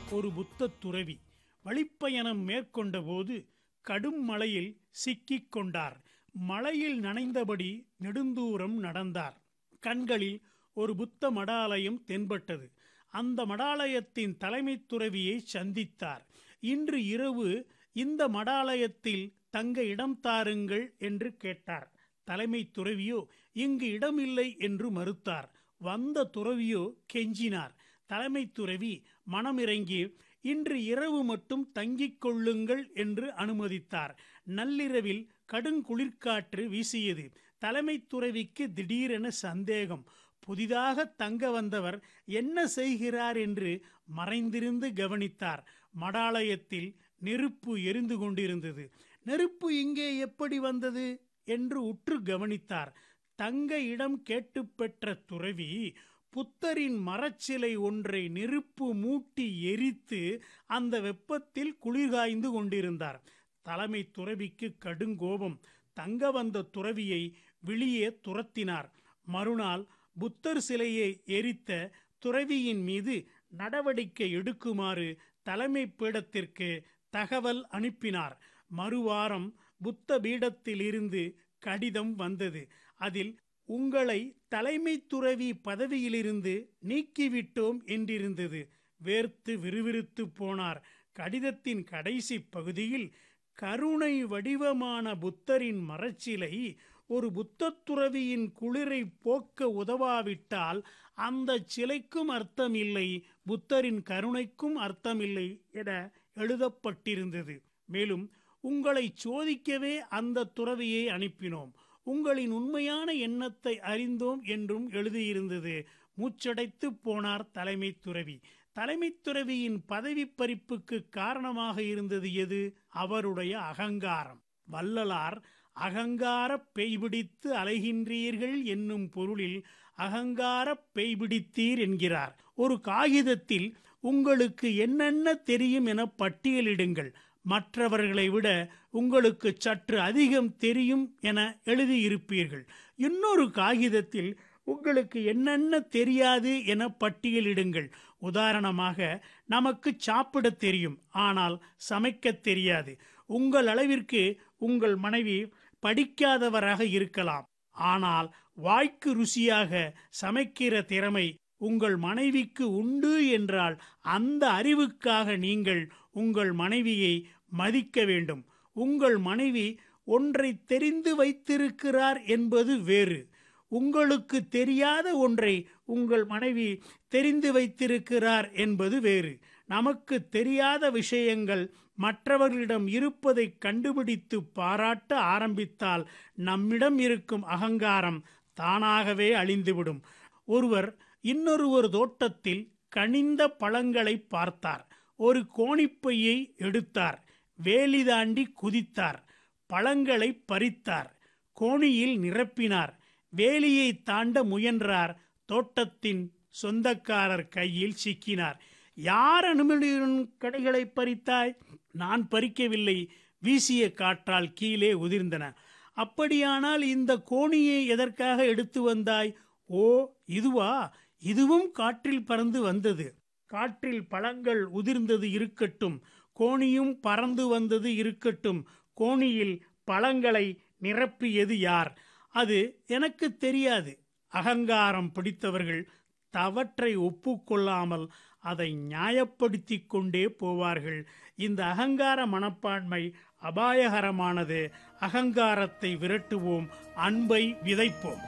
ஒரு புத்த துறவி வழிப்பயணம் மேற்கொண்டபோது கடும் மழையில் சிக்கிக் கொண்டார் மழையில் நனைந்தபடி நெடுந்தூரம் நடந்தார் கண்களில் ஒரு புத்த மடாலயம் தென்பட்டது அந்த மடாலயத்தின் தலைமைத் துறவியை சந்தித்தார் இன்று இரவு இந்த மடாலயத்தில் தங்க இடம் தாருங்கள் என்று கேட்டார் தலைமை துறவியோ இங்கு இடமில்லை என்று மறுத்தார் வந்த துறவியோ கெஞ்சினார் தலைமை துறவி மனமிறங்கி இன்று இரவு மட்டும் தங்கிக் கொள்ளுங்கள் என்று அனுமதித்தார் நள்ளிரவில் கடுங்குளிர்காற்று வீசியது தலைமை துறவிக்கு திடீரென சந்தேகம் புதிதாக தங்க வந்தவர் என்ன செய்கிறார் என்று மறைந்திருந்து கவனித்தார் மடாலயத்தில் நெருப்பு எரிந்து கொண்டிருந்தது நெருப்பு இங்கே எப்படி வந்தது என்று உற்று கவனித்தார் தங்க இடம் கேட்டு பெற்ற துறவி புத்தரின் மரச்சிலை ஒன்றை நெருப்பு மூட்டி எரித்து அந்த வெப்பத்தில் குளிர்காய்ந்து கொண்டிருந்தார் தலைமை துறவிக்கு கடுங்கோபம் தங்க வந்த துறவியை வெளியே துரத்தினார் மறுநாள் புத்தர் சிலையை எரித்த துறவியின் மீது நடவடிக்கை எடுக்குமாறு தலைமை பீடத்திற்கு தகவல் அனுப்பினார் மறுவாரம் புத்த பீடத்திலிருந்து கடிதம் வந்தது அதில் உங்களை தலைமை துறவி பதவியிலிருந்து நீக்கிவிட்டோம் என்றிருந்தது வேர்த்து விறுவிறுத்து போனார் கடிதத்தின் கடைசி பகுதியில் கருணை வடிவமான புத்தரின் மரச்சிலை ஒரு புத்தத் துறவியின் குளிரை போக்க உதவாவிட்டால் அந்த சிலைக்கும் அர்த்தமில்லை புத்தரின் கருணைக்கும் அர்த்தமில்லை என எழுதப்பட்டிருந்தது மேலும் உங்களை சோதிக்கவே அந்த துறவியை அனுப்பினோம் உங்களின் உண்மையான எண்ணத்தை அறிந்தோம் என்றும் எழுதியிருந்தது மூச்சடைத்து போனார் தலைமை துறவி தலைமை துறவியின் பதவி பறிப்புக்கு காரணமாக இருந்தது எது அவருடைய அகங்காரம் வள்ளலார் அகங்கார பெய்பிடித்து அலைகின்றீர்கள் என்னும் பொருளில் அகங்கார பெய்பிடித்தீர் என்கிறார் ஒரு காகிதத்தில் உங்களுக்கு என்னென்ன தெரியும் என பட்டியலிடுங்கள் மற்றவர்களை விட உங்களுக்கு சற்று அதிகம் தெரியும் என எழுதியிருப்பீர்கள் இன்னொரு காகிதத்தில் உங்களுக்கு என்னென்ன தெரியாது என பட்டியலிடுங்கள் உதாரணமாக நமக்கு சாப்பிட தெரியும் ஆனால் சமைக்க தெரியாது உங்கள் அளவிற்கு உங்கள் மனைவி படிக்காதவராக இருக்கலாம் ஆனால் வாய்க்கு ருசியாக சமைக்கிற திறமை உங்கள் மனைவிக்கு உண்டு என்றால் அந்த அறிவுக்காக நீங்கள் உங்கள் மனைவியை மதிக்க வேண்டும் உங்கள் மனைவி ஒன்றை தெரிந்து வைத்திருக்கிறார் என்பது வேறு உங்களுக்கு தெரியாத ஒன்றை உங்கள் மனைவி தெரிந்து வைத்திருக்கிறார் என்பது வேறு நமக்கு தெரியாத விஷயங்கள் மற்றவர்களிடம் இருப்பதை கண்டுபிடித்து பாராட்ட ஆரம்பித்தால் நம்மிடம் இருக்கும் அகங்காரம் தானாகவே அழிந்துவிடும் ஒருவர் இன்னொருவர் தோட்டத்தில் கனிந்த பழங்களை பார்த்தார் ஒரு கோணிப்பையை எடுத்தார் வேலி தாண்டி குதித்தார் பழங்களை பறித்தார் கோணியில் நிரப்பினார் வேலியை தாண்ட முயன்றார் தோட்டத்தின் சொந்தக்காரர் கையில் சிக்கினார் யார் அனுமதியுடன் கடைகளை பறித்தாய் நான் பறிக்கவில்லை வீசிய காற்றால் கீழே உதிர்ந்தன அப்படியானால் இந்த கோணியை எதற்காக எடுத்து வந்தாய் ஓ இதுவா இதுவும் காற்றில் பறந்து வந்தது காற்றில் பழங்கள் உதிர்ந்தது இருக்கட்டும் கோணியும் பறந்து வந்தது இருக்கட்டும் கோணியில் பழங்களை நிரப்பியது யார் அது எனக்கு தெரியாது அகங்காரம் பிடித்தவர்கள் தவற்றை ஒப்புக்கொள்ளாமல் அதை நியாயப்படுத்திக் கொண்டே போவார்கள் இந்த அகங்கார மனப்பான்மை அபாயகரமானது அகங்காரத்தை விரட்டுவோம் அன்பை விதைப்போம்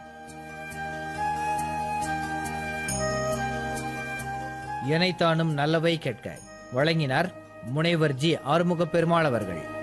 எனைத்தானும் நல்லவை கேட்க வழங்கினார் முனைவர் ஜி ஆறுமுக பெருமாள் அவர்கள்